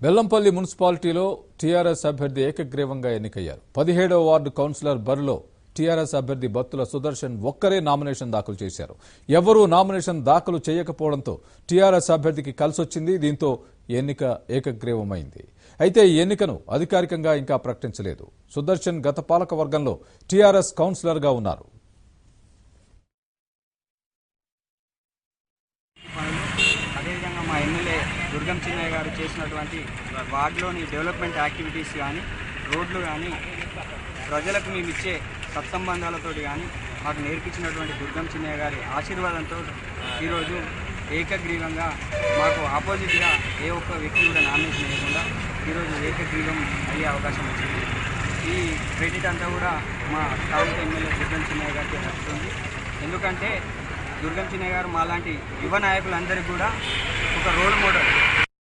బెల్లంపల్లి మున్సిపాలిటీలో టీఆర్ఎస్ అభ్యర్థి ఏకగ్రీవంగా ఎన్నికయ్యారు పదిహేడవ వార్డు కౌన్సిలర్ బరిలో టీఆర్ఎస్ అభ్యర్థి బత్తుల సుదర్శన్ ఒక్కరే నామినేషన్ దాఖలు చేశారు ఎవరూ నామినేషన్ దాఖలు చేయకపోవడంతో టీఆర్ఎస్ అభ్యర్థికి కలిసొచ్చింది దీంతో ఎన్నిక ఏకగ్రీవమైంది అయితే ఈ ఎన్నికను అధికారికంగా ఇంకా ప్రకటించలేదు సుదర్శన్ గత పాలక వర్గంలో టీఆర్ఎస్ కౌన్సిలర్గా ఉన్నారు పనులు అదేవిధంగా మా ఎమ్మెల్యే దుర్గం చిన్నయ్య గారు చేసినటువంటి వార్డులోని డెవలప్మెంట్ యాక్టివిటీస్ కానీ రోడ్లు కానీ ప్రజలకు మేము ఇచ్చే సత్సంబంధాలతో కానీ మాకు నేర్పించినటువంటి దుర్గం చిన్నయ్య గారి ఆశీర్వాదంతో ఈరోజు ఏకగ్రీవంగా మాకు ఆపోజిట్గా ఏ ఒక్క వ్యక్తి కూడా నామినేషన్ వేయకుండా ఈరోజు ఏకగ్రీవం అయ్యే అవకాశం వచ్చింది ఈ క్రెడిట్ అంతా కూడా మా స్థానిక ఎమ్మెల్యే దుర్గం చిన్నయ్య గారికి వస్తుంది ఎందుకంటే దుర్గం చిన్నయ్య గారు మాలాంటి యువ నాయకులందరికీ కూడా ఒక రోల్ మోడల్